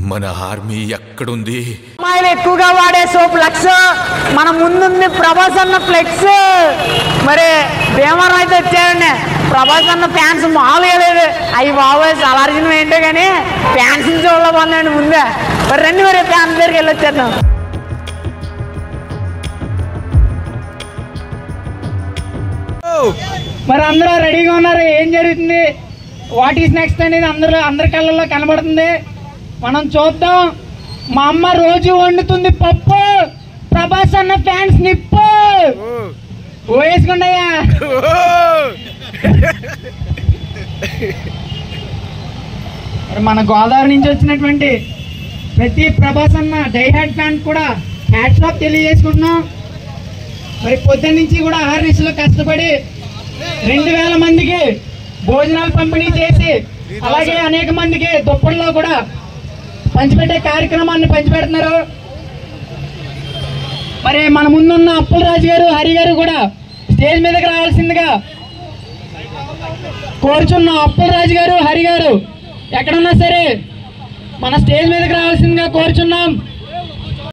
మన ఆర్మీ ఎక్కడుంది అమ్మాయిలు ఎక్కువగా వాడే సోప్ లక్స్ మన ముందుంది ప్రభాస్ అన్న ఫ్లెక్స్ మరి భీమవరం అయితే వచ్చాయండి ప్రభాస్ అన్న ఫ్యాన్స్ మామూలుగా లేదు అవి బాబోయ్ సలార్జునం ఏంటో కానీ ఫ్యాన్స్ చూడలేకపోతున్నాండి ముందే మరి రెండు మరి ఫ్యాన్స్ దగ్గరికి వెళ్ళొచ్చేద్దాం మరి అందరూ రెడీగా ఉన్నారు ఏం జరుగుతుంది వాట్ ఈస్ నెక్స్ట్ అనేది అందరూ అందరి కళ్ళల్లో కనబడుతుంది మనం చూద్దాం మా అమ్మ రోజు వండుతుంది పప్పు ప్రభాస్ అన్న ఫ్యాన్స్ నిప్పు ఓ వేసుకుంటాయా మరి మన గోదావరి నుంచి వచ్చినటువంటి ప్రతి ప్రభాస్ అన్న డైహార్డ్ ఫ్యాన్ కూడా హ్యాట్స్ ఆఫ్ తెలియజేసుకుంటున్నాం మరి పొద్దున్న నుంచి కూడా ఆర్ఎస్లో కష్టపడి రెండు వేల మందికి భోజనాలు పంపిణీ చేసి అలాగే అనేక మందికి దుప్పట్లో కూడా పంచిపెట్టే కార్యక్రమాన్ని పంచిపెడుతున్నారు మరి మన ముందున్న అప్పులరాజు గారు హరి గారు కూడా స్టేజ్ మీదకి రావాల్సిందిగా కోరుచున్నాం అప్పులరాజు గారు హరి గారు ఎక్కడున్నా సరే మన స్టేజ్ మీదకి రావాల్సిందిగా కోరుచున్నాం